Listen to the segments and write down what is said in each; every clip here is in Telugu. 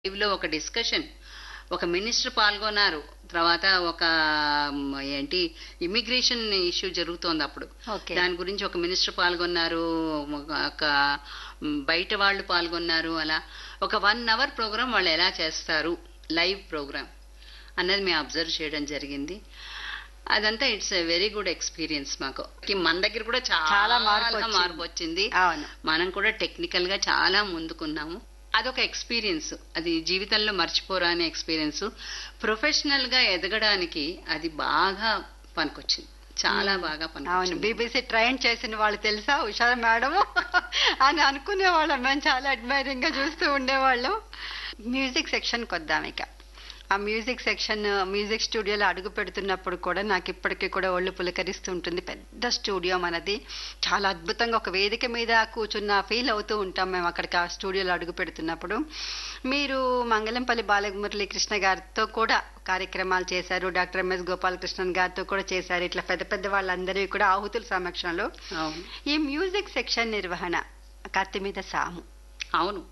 లైవ్ లో ఒక డిస్కషన్ ఒక మినిస్టర్ పాల్గొన్నారు తర్వాత ఒక మ్, ఏంటి ఇమిగ్రేషన్ ఇష్యూ జరుగుతోంది అప్పుడు ఓకే దాని గురించి ఒక మినిస్టర్ పాల్గొన్నారు ఒక మ్, బయట వాళ్ళు పాల్గొన్నారు అలా ఒక వన్ అవర్ ప్రోగ్రామ్ వాళ్ళు ఎలా చేస్తారు లైవ్ ప్రోగ్రామ్ అన్నది మేము అబ్జర్వ్ చేయడం జరిగింది అదంతా it's a very good experience మాకు కి మన దగ్గర కూడా చాలా చాలా మార్పు వచ్చింది. మార్పు వచ్చింది అవును మనం కూడా టెక్నికల్ గా చాలా ముందుకున్నాము అదొక ఎక్స్పీరియన్స్ అది జీవితంలో మర్చిపోరాని ఎక్స్పీరియన్స్ ప్రొఫెషనల్ గా ఎదగడానికి అది బాగా పనికొచ్చింది చాలా బాగా అవును పనికొచ్చింది బీబీసీ ట్రైన్ చేసిన వాళ్ళు తెలుసా ఉషా మేడం అని అనుకునే వాళ్ళం మేము చాలా అడ్మైరింగ్ గా చూస్తూ ఉండేవాళ్ళం మ్యూజిక్ సెక్షన్ కొద్దాం ఇక ఆ మ్యూజిక్ సెక్షన్ మ్యూజిక్ స్టూడియోలో అడుగు పెడుతున్నప్పుడు కూడా నాకు ఇప్పటికీ కూడా ఒళ్ళు పులకరిస్తూ ఉంటుంది పెద్ద స్టూడియో మనది చాలా అద్భుతంగా ఒక వేదిక మీద కూర్చున్న ఫీల్ అవుతూ ఉంటాం మేము అక్కడికి ఆ స్టూడియోలో అడుగు పెడుతున్నప్పుడు మీరు మంగళంపల్లి బాలమురళీ కృష్ణ గారితో కూడా కార్యక్రమాలు చేశారు డాక్టర్ ఎంఎస్ గోపాలకృష్ణన్ గారితో కూడా చేశారు ఇట్లా పెద్ద పెద్ద వాళ్ళందరివి కూడా ఆహుతుల సమక్షంలో అవును ఈ మ్యూజిక్ సెక్షన్ నిర్వహణ కత్తి మీద సాము అవును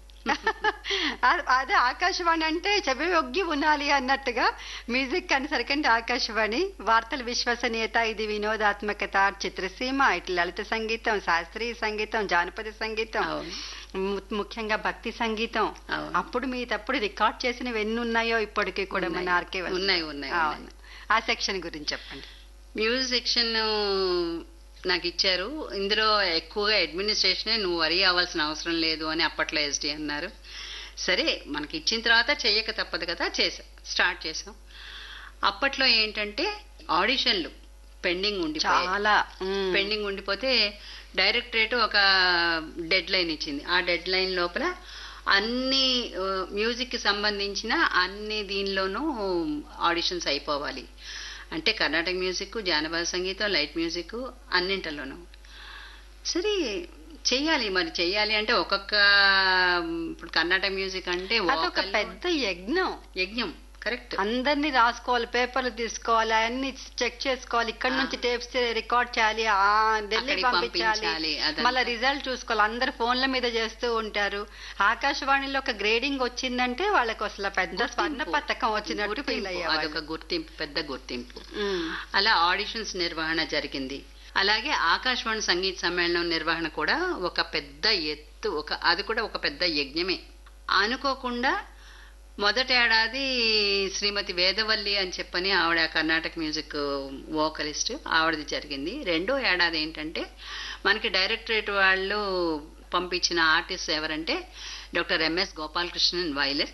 అ- అదే ఆకాశవాణి అంటే చెవి ఒగ్గి ఉండాలి అన్నట్టుగా మ్యూజిక్ అనేసరికంటే ఆకాశవాణి వార్తల విశ్వసనీయత ఇది వినోదాత్మకత చిత్రసీమ ఇట్లా లలిత సంగీతం శాస్త్రీయ సంగీతం జానపద సంగీతం అవును ము- ముఖ్యంగా భక్తి సంగీతం అవును. అప్పుడు మీ తప్పుడు రికార్డ్ చేసినవి ఎన్ని ఉన్నాయో ఇప్పటికీ కూడా మన ఉన్నాయి. ఆర్కే ఉన్నాయి, ఉన్నాయి, అవును ఆ సెక్షన్ గురించి చెప్పండి మ్యూజిక్ సెక్షన్ నాకు ఇచ్చారు ఇందులో ఎక్కువగా అడ్మినిస్ట్రేషనే నువ్వు వరి అవ్వాల్సిన అవసరం లేదు అని అప్పట్లో ఎస్డి అన్నారు సరే మనకి ఇచ్చిన తర్వాత చెయ్యక తప్పదు కదా చేసాం స్టార్ట్ చేసాం అప్పట్లో ఏంటంటే ఆడిషన్లు పెండింగ్ ఉండిపోయాయి చాలా మ్, పెండింగ్ ఉండిపోతే డైరెక్టరేట్ ఒక డెడ్ లైన్ ఇచ్చింది ఆ డెడ్ లైన్ లోపల అన్ని మ్యూజిక్ కి సంబంధించిన అన్ని దీనిలోనూ ఆడిషన్స్ అయిపోవాలి అంటే కర్ణాటక మ్యూజిక్ జానపద సంగీతం లైట్ మ్యూజిక్ అన్నింటిలోనూ సరే చెయ్యాలి మరి చెయ్యాలి అంటే ఒక్కొక్క ఇప్పుడు కర్ణాటక మ్యూజిక్ అంటే అదొక vocal, పెద్ద యజ్ఞం యజ్ఞం కరెక్ట్ అందరినీ రాసుకోవాలి పేపర్లు తీసుకోవాలి అన్ని చెక్ చేసుకోవాలి ఇక్కడ నుంచి టేప్స్ రికార్డ్ చేయాలి ఆ ఢిల్లీ అక్కడికి పంపించాలి పంపించాలి, అదంతా. మళ్ళీ రిజల్ట్ చూసుకోవాలి అందరు ఫోన్ల మీద చేస్తూ ఉంటారు ఆకాశవాణిలో ఒక గ్రేడింగ్ వచ్చిందంటే వాళ్ళకి అసలు పెద్ద స్వర్ణ పథకం వచ్చినట్టు ఫీల్ అయ్యేవాళ్ళు అదొక గుర్తింపు పెద్ద గుర్తింపు ఉమ్. అలా ఆడిషన్స్ నిర్వహణ జరిగింది అలాగే ఆకాశవాణి సంగీత సమ్మేళనం నిర్వహణ కూడా ఒక పెద్ద ఎత్తు ఒక అది కూడా ఒక పెద్ద యజ్ఞమే అనుకోకుండా మొదటి ఏడాది శ్రీమతి వేదవల్లి అని చెప్పని ఆవిడ కర్ణాటక మ్యూజిక్ వోకలిస్ట్ ఆవిడది జరిగింది రెండో ఏడాది ఏంటంటే మనకి డైరెక్టరేట్ వాళ్ళు పంపించిన ఆర్టిస్ట్ ఎవరంటే డాక్టర్ ఎంఎస్ గోపాలకృష్ణన్ వైలెన్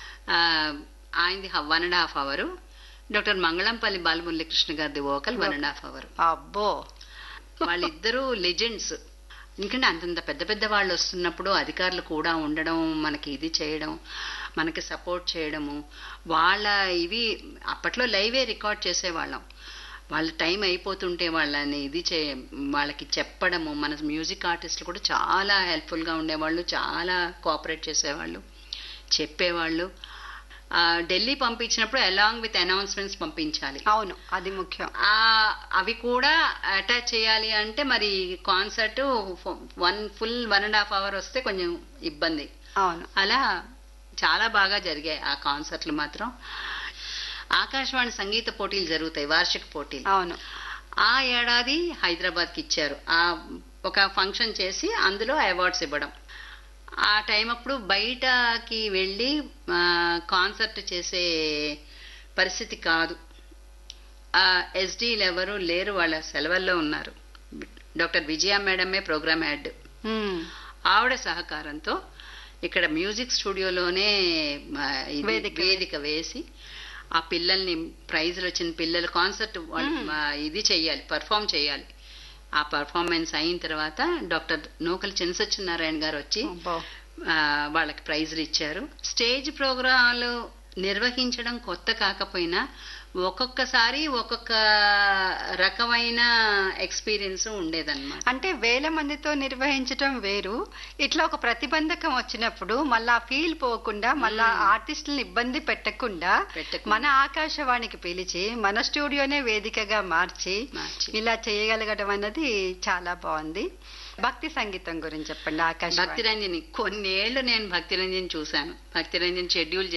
ఆయనది one and half hour doctor Mangalampalli Balamurali Krishna గారిది vocal one and half hour అబ్బో వాళ్ళిద్దరూ లెజెండ్స్ ఎందుకంటే అంతంత పెద్ద పెద్ద వాళ్ళు వస్తున్నప్పుడు అధికారులు కూడా ఉండడం మనకి ఇది చేయడం మనకి సపోర్ట్ చేయడము వాళ్ళ ఇవి అప్పట్లో లైవే రికార్డ్ చేసేవాళ్ళం వాళ్ళ టైం అయిపోతుంటే వాళ్ళని ఇది చే వాళ్ళకి చెప్పడము మన మ్యూజిక్ ఆర్టిస్టులు కూడా చాలా హెల్ప్ఫుల్గా ఉండేవాళ్ళు చాలా కోఆపరేట్ చేసేవాళ్ళు చెప్పేవాళ్ళు ఆ, ఢిల్లీ పంపించినప్పుడు అలాంగ్ విత్ అనౌన్స్మెంట్స్ పంపించాలి అవును అది ముఖ్యం ఆ అవి కూడా అటాచ్ చేయాలి అంటే మరి concert one full one and half hour వస్తే కొంచెం ఇబ్బంది అవును అలా చాలా బాగా జరిగాయి ఆ కాన్సర్ట్లు మాత్రం ఆకాశవాణి సంగీత పోటీలు జరుగుతాయి వార్షిక పోటీలు అవును ఆ ఏడాది హైదరాబాద్కి ఇచ్చారు ఆ ఒక ఫంక్షన్ చేసి అందులో అవార్డ్స్ ఇవ్వడం ఆ టైం అప్పుడు బయటకి వెళ్ళి ఆ, కాన్సర్ట్ చేసే పరిస్థితి కాదు ఆ ఎస్డీలు ఎవరు లేరు వాళ్ళ సెలవుల్లో ఉన్నారు డాక్టర్ విజయ మేడమే ప్రోగ్రామ్ హెడ్ ఉమ్. ఆవిడ సహకారంతో ఇక్కడ మ్యూజిక్ స్టూడియోలోనే ఆ, ఇది వేదిక. వేదిక వేసి ఆ పిల్లల్ని ప్రైజ్లు వచ్చిన పిల్లలు కాన్సర్ట్ ఇది చెయ్యాలి పర్ఫామ్ చేయాలి ఆ పర్ఫార్మెన్స్ అయిన తర్వాత డాక్టర్ నూకల చినసత్యనారాయణ గారు వచ్చి అబ్బో ఆ, వాళ్ళకి ప్రైజ్లు ఇచ్చారు స్టేజ్ ప్రోగ్రాంలు నిర్వహించడం కొత్త కాకపోయినా ఒక్కొక్కసారి ఒక్కొక్క రకమైన ఎక్స్పీరియన్స్ ఉండేదన్నమాట అంటే వేల మందితో నిర్వహించటం వేరు ఇట్లా ఒక ప్రతిబంధకం వచ్చినప్పుడు మళ్ళా ఫీల్ పోకుండా మళ్ళా ఆర్టిస్టులను ఇబ్బంది పెట్టకుండా పెట్టకుండా. మన ఆకాశవాణికి పిలిచి మన స్టూడియోనే వేదికగా మార్చి మార్చి. ఇలా చేయగలగడం అన్నది చాలా బాగుంది భక్తి సంగీతం గురించి చెప్పండి ఆకాశవాణి భక్తిరంజని కొన్నేళ్లు నేను భక్తిరంజని చూశాను భక్తిరంజని షెడ్యూల్